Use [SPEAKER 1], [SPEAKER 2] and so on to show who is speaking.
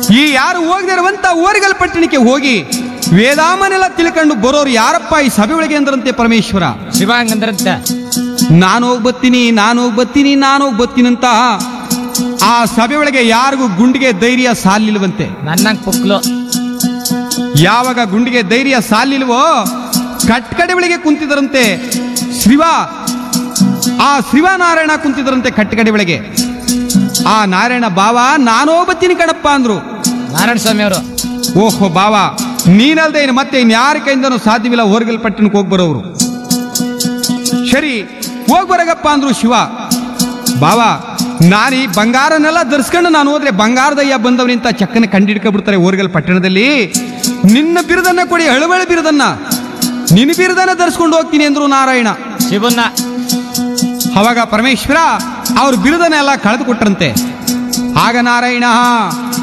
[SPEAKER 1] ಈ ಯಾರು ಹೋಗದಿರುವಂತ ಓರಿಗಲ್ ಪಟ್ಟಣಕ್ಕೆ ಹೋಗಿ ವೇದಾಮನೆಲ್ಲ ತಿಳ್ಕೊಂಡು ಬರೋರು ಯಾರಪ್ಪ ಈ ಸಭೆ ಒಳಗೆ ಅಂದ್ರಂತೆ ಪರಮೇಶ್ವರ
[SPEAKER 2] ಶಿವ ಹಂಗಂದ್ರಂತ
[SPEAKER 1] ನಾನು ಹೋಗಿ ಬತ್ತೀನಿ ನಾನು ಹೋಗಿ ಬತ್ತೀನಿ ನಾನು ಹೋಗಿ ಬತ್ತೀನಿ ಅಂತ ಆ ಸಭೆ ಒಳಗೆ ಯಾರಿಗೂ ಗುಂಡಿಗೆ ಧೈರ್ಯ ಸಾಲಿಲ್ವಂತೆ
[SPEAKER 2] ನನ್ನಂಗ್ ಪುಕ್ಲು
[SPEAKER 1] ಯಾವಾಗ ಗುಂಡಿಗೆ ಧೈರ್ಯ ಸಾಲಿಲ್ವೋ ಕಟ್ಕಡೆ ಒಳಗೆ ಕುಂತಿದರಂತೆ ಶಿವ ಆ ಶಿವನಾರಾಯಣ ಕುಂತಿದರಂತೆ ಕಟ್ಕಡೆ ಒಳಗೆ ಆ ನಾರಾಯಣ ಬಾವ ನಾನು ಹೋಗ್ಬತ್ತೀನಿ ಕಣಪ್ಪ ಅಂದ್ರು
[SPEAKER 2] ನಾರಾಯಣ ಸ್ವಾಮಿ ಅವರು
[SPEAKER 1] ಓಹೋ ಬಾವ ನೀನಲ್ದೆ ಇನ್ನು ಮತ್ತೆ ಇನ್ಯಾರ ಕೈಯಿಂದನೂ ಸಾಧ್ಯವಿಲ್ಲ ಹೊರಗಲ್ ಪಟ್ಟಣಕ್ಕೆ ಹೋಗಿ ಬರೋರು ಸರಿ ಹೋಗ್ ಬರಗಪ್ಪ ಅಂದ್ರು ಶಿವ ಬಾವ ನಾನು ಈ ಬಂಗಾರನೆಲ್ಲ ಧರಿಸ್ಕೊಂಡು ನಾನು ಹೋದ್ರೆ ಬಂಗಾರದಯ್ಯ ಬಂದವನಿಂತ ಚಕ್ಕನ ಕಂಡಿಡ್ಕೊಬಿಡ್ತಾರೆ ಓರ್ಗಲ್ ಪಟ್ಟಣದಲ್ಲಿ ನಿನ್ನ ಬಿರುದನ್ನ ಕೊಡಿ ಅಳವಳ ಬಿರುದನ್ನ ನಿನ್ನ ಬಿರುದನ್ನ ಧರಿಸ್ಕೊಂಡು ಹೋಗ್ತೀನಿ ಅಂದ್ರು ನಾರಾಯಣ
[SPEAKER 2] ಶಿವನ್ನ
[SPEAKER 1] ಅವಾಗ ಪರಮೇಶ್ವರ ಅವ್ರ ಬಿರುದನ್ನೆಲ್ಲ ಕಳೆದು ಕೊಟ್ರಂತೆ ಆಗ ನಾರಾಯಣ